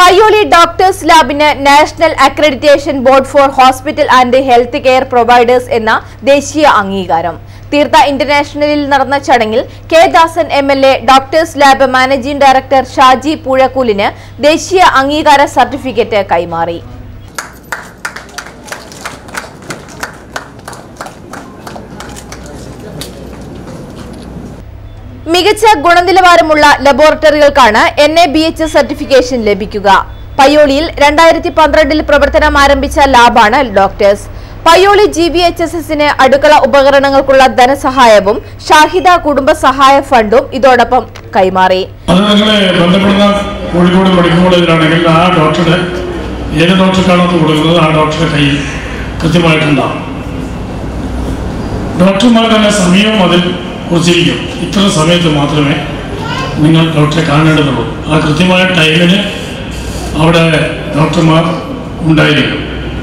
Payyoli doctors ലാബിന് national accreditation board for hospital and health care providers എന്ന ദേശീയ അംഗീകാരം തീർത്ഥ ഇന്റർനാഷണലിൽ നടന്ന ചടങ്ങിൽ K Dasan M L A doctors lab managing director Shaji പൂഴക്കൂലിന് ദേശീയ അംഗീകാര സർട്ടിഫിക്കറ്റ് കൈമാറി മികച്ച ഗുണനിലവാരമുള്ള ലബോറട്ടറികൾക്കാണ് N A B H certification ലഭിക്കുക പയ്യോളിയിൽ രണ്ടായിരത്തി പന്ത്രണ്ടിൽ പ്രവർത്തനം ആരംഭിച്ച ലാബാണ് doctors Payyoli G B H S എസിന് അടുക്കള ഉപകരണങ്ങൾക്കുള്ള ധനസഹായവും ഷാഹിദ കുടുംബ സഹായ ഫണ്ടും ഇതോടൊപ്പം കൈമാറി അത് നിങ്ങൾ ബന്ധപ്പെടുന്ന കോഴിക്കോട് മെഡിക്കൽ കോളേജിലാണെങ്കിൽ ആ ഡോക്ടറുടെ ഏത് ഡോക്ടർക്കാണോ അത് കൊടുക്കുന്നത് ആ ഡോക്ടറുടെ കയ്യിൽ കൃത്യമായിട്ടുണ്ടാവും ഡോക്ടർമാർ തന്നെ സമയവും അതിൽ കുറിച്ചിരിക്കും ഇത്ര സമയത്ത് മാത്രമേ നിങ്ങൾ ഡോക്ടറെ കാണേണ്ടതുള്ളൂ ആ കൃത്യമായ ടൈമിന് അവിടെ ഡോക്ടർമാർ ഉണ്ടായിരിക്കും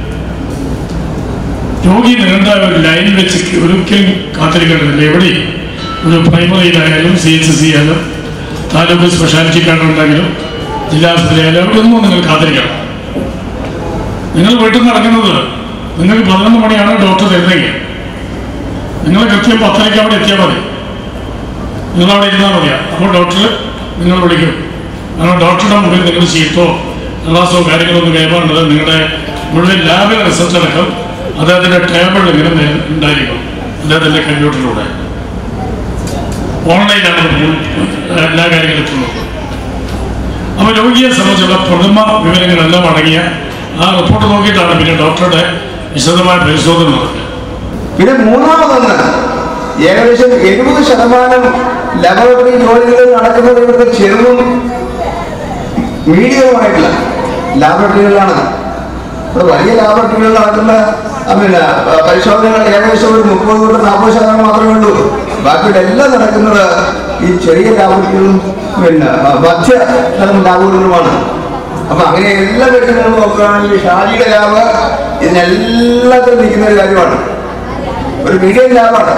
രോഗി നീണ്ട ഒരു ലൈൻ വെച്ച് ഒരിക്കലും കാത്തിരിക്കേണ്ടതില്ല എവിടെയും ഒരു പ്രൈമറിയിലായാലും സി എച്ച് സി ആയാലും താലൂക്ക് സ്പെഷ്യാലിറ്റി കാർഡുണ്ടെങ്കിലും ജില്ലാ ആശുപത്രി ആയാലും എവിടെയൊന്നും നിങ്ങൾ കാത്തിരിക്കണം നിങ്ങൾ വീട്ടിൽ നിന്ന് ഇറങ്ങുന്നത് നിങ്ങൾക്ക് പതിനൊന്ന് മണിയാണ് ഡോക്ടർ തരുന്നെങ്കിൽ നിങ്ങൾ കൃത്യം പത്തരയ്ക്ക് അവിടെ എത്തിയാൽ മതി നിങ്ങൾ അവിടെ ഇരുന്നാൽ മതിയാ അപ്പോൾ ഡോക്ടർ നിങ്ങൾ വിളിക്കും കാരണം ഡോക്ടറുടെ മുമ്പിൽ നിങ്ങൾ ചീത്തോ ക്ലാസ്സോ കാര്യങ്ങളോ ഒന്നും കൈമാറേണ്ടത് നിങ്ങളുടെ മുഴുവൻ ലാബിലെ റിസൾട്ട് അടക്കം അദ്ദേഹത്തിൻ്റെ ടേബിളിൽ ഇങ്ങനെ നേ- ഉണ്ടായിരിക്കും അദ്ദേഹത്തിൻ്റെ കമ്പ്യൂട്ടറിലൂടെ ഓൺലൈനാണ് നമ്മൾ എല്ലാ കാര്യങ്ങളും എത്തുന്നത് അപ്പോൾ രോഗിയെ സംബന്ധിച്ചുള്ള പ്രഥമ വിവരങ്ങളെല്ലാം അടങ്ങിയ ആ റിപ്പോർട്ട് നോക്കിയിട്ടാണ് പിന്നെ ഡോക്ടറുടെ വിശദമായ പരിശോധന നടത്തുന്നത് പിന്നെ മൂന്നാമതൊന്ന് ഏകദേശം എഴുപത് ശതമാനം ലബോറട്ടറി ജോലികൾ നടക്കുന്നത് ഇവിടുത്തെ ചെറുതും മീഡിയവുമായിട്ടുള്ള ലാബോറട്ടറികളിലാണ് ഇവിടെ വലിയ ലാബോറട്ടറികളിൽ നടക്കുന്ന ആ, പിന്നെ ആ, പരിശോധനകൾ ഏകദേശം ഒരു മുപ്പത് തൊട്ട് നാൽപ്പത് ശതമാനം മാത്രമേ ഉള്ളൂ ബാക്കിയുള്ള എല്ലാം നടക്കുന്നത് ഈ ചെറിയ ലാബോറട്ടറികളും പിന്നെ ആ, മധ്യ തരം ലാബോറട്ടറികളുമാണ് അപ്പൊ അങ്ങനെ എല്ലാ വ്യക്തികളും നോക്കുകയാണെങ്കിൽ ഷാജിയുടെ ലാബ് ഇതിനെല്ലാത്തിനും നിൽക്കുന്ന ഒരു കാര്യമാണ് ഒരു മീഡിയം ലാബാണ്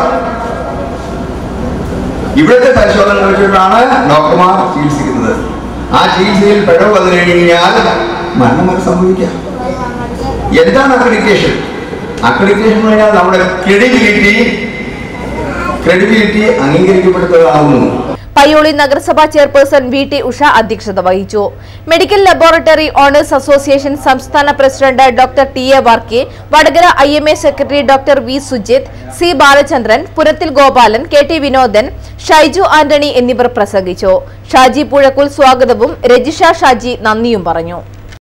ഇവിടുത്തെ പരിശോധന വെച്ചിട്ടാണ് ഡോക്ടർമാർ ചികിത്സിക്കുന്നത് ആ ചികിത്സയിൽ പിഴവ് വന്നു കഴിഞ്ഞാൽ മരണം വരെ സംഭവിക്കാം എന്താണ് അക്രഡിറ്റേഷൻ അക്രഡിറ്റേഷൻ എന്ന് പറഞ്ഞാൽ നമ്മുടെ ക്രെഡിബിലിറ്റി ക്രെഡിബിലിറ്റി അംഗീകരിക്കപ്പെടുന്നതാകുന്നു പയ്യോളി നഗരസഭാ ചെയർപേഴ്സൺ വി ടി ഉഷ അധ്യക്ഷത വഹിച്ചു മെഡിക്കൽ ലബോറട്ടറി ഓണേഴ്സ് അസോസിയേഷൻ സംസ്ഥാന president doctor T A Varkey Vadakara I M A secretary doctor V Sujith C Balachandran പുരത്തിൽ ഗോപാലൻ കെ ടി വിനോദൻ ഷൈജു ആന്റണി എന്നിവർ പ്രസംഗിച്ചു ഷാജി പുഴക്കുൽ സ്വാഗതവും രജിഷ ഷാജി നന്ദിയും പറഞ്ഞു